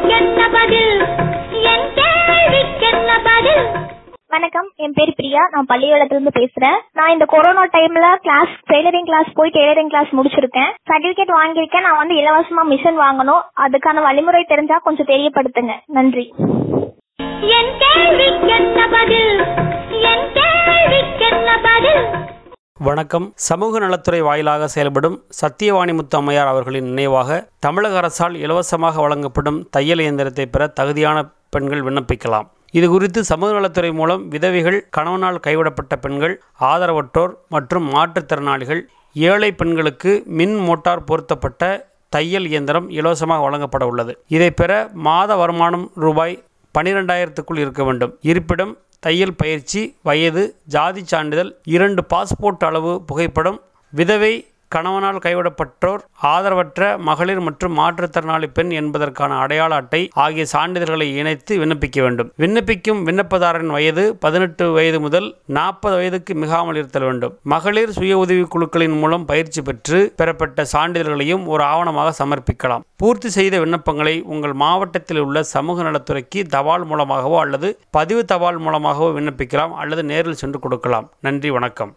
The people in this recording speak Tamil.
கேள்விக்கென்ன பதில் என் கேள்விக்கென்ன பதில் வணக்கம் என் பேர் பிரியா நான் பள்ளியோளத்துல இருந்து பேசுறேன் நான் இந்த கொரோனா டைம்ல கிளாஸ் டெய்லரிங் கிளாஸ் போய் டெய்லரிங் கிளாஸ் முடிச்சிருக்கேன் சர்டிபிகேட் வாங்கியிருக்கேன் நான் வந்து இலவசமா மிஷின் வாங்கணும் அதுக்கான வழிமுறை தெரிஞ்சா கொஞ்சம் தெரியப்படுத்துங்க நன்றி என் கேள்விக்கென்ன பதில் என் கேள்விக்கென்ன பதில் வணக்கம் சமூக நலத்துறை வாயிலாக செயல்படும் சத்தியவாணி முத்து அம்மையார் அவர்களின் நினைவாக தமிழக அரசால் இலவசமாக வழங்கப்படும் தையல் இயந்திரத்தை பெற தகுதியான பெண்கள் விண்ணப்பிக்கலாம் இது குறித்து சமூக நலத்துறை மூலம் விதவைகள் கணவனால் கைவிடப்பட்ட பெண்கள் ஆதரவற்றோர் மற்றும் மாற்றுத்திறனாளிகள் ஏழை பெண்களுக்கு மின் மோட்டார் பொருத்தப்பட்ட தையல் இயந்திரம் இலவசமாக வழங்கப்பட உள்ளது இதை பெற மாத வருமானம் ரூபாய் பனிரெண்டாயிரத்துக்குள் இருக்க வேண்டும் இருப்பிடம் தையல் பயிற்சி வயது ஜாதி சான்றிதழ் இரண்டு பாஸ்போர்ட் அளவு புகைப்படம் விதவை கணவனால் கைவிடப்பட்டோர் ஆதரவற்ற மகளிர் மற்றும் மாற்றுத்திறனாளி பெண் என்பதற்கான அடையாள அட்டை ஆகிய சான்றிதழ்களை இணைத்து விண்ணப்பிக்க வேண்டும் விண்ணப்பிக்கும் விண்ணப்பதாரரின் வயது பதினெட்டு வயது முதல் நாற்பது வயதுக்கு மிகாமல் இருத்தல் வேண்டும் மகளிர் சுய உதவி குழுக்களின் மூலம் பயிற்சி பெற்று பெறப்பட்ட சான்றிதழ்களையும் ஒரு ஆவணமாக சமர்ப்பிக்கலாம் பூர்த்தி செய்த விண்ணப்பங்களை உங்கள் மாவட்டத்தில் உள்ள சமூக நலத்துறைக்கு தபால் மூலமாகவோ அல்லது பதிவு தபால் மூலமாகவோ விண்ணப்பிக்கலாம் அல்லது நேரில் சென்று கொடுக்கலாம் நன்றி வணக்கம்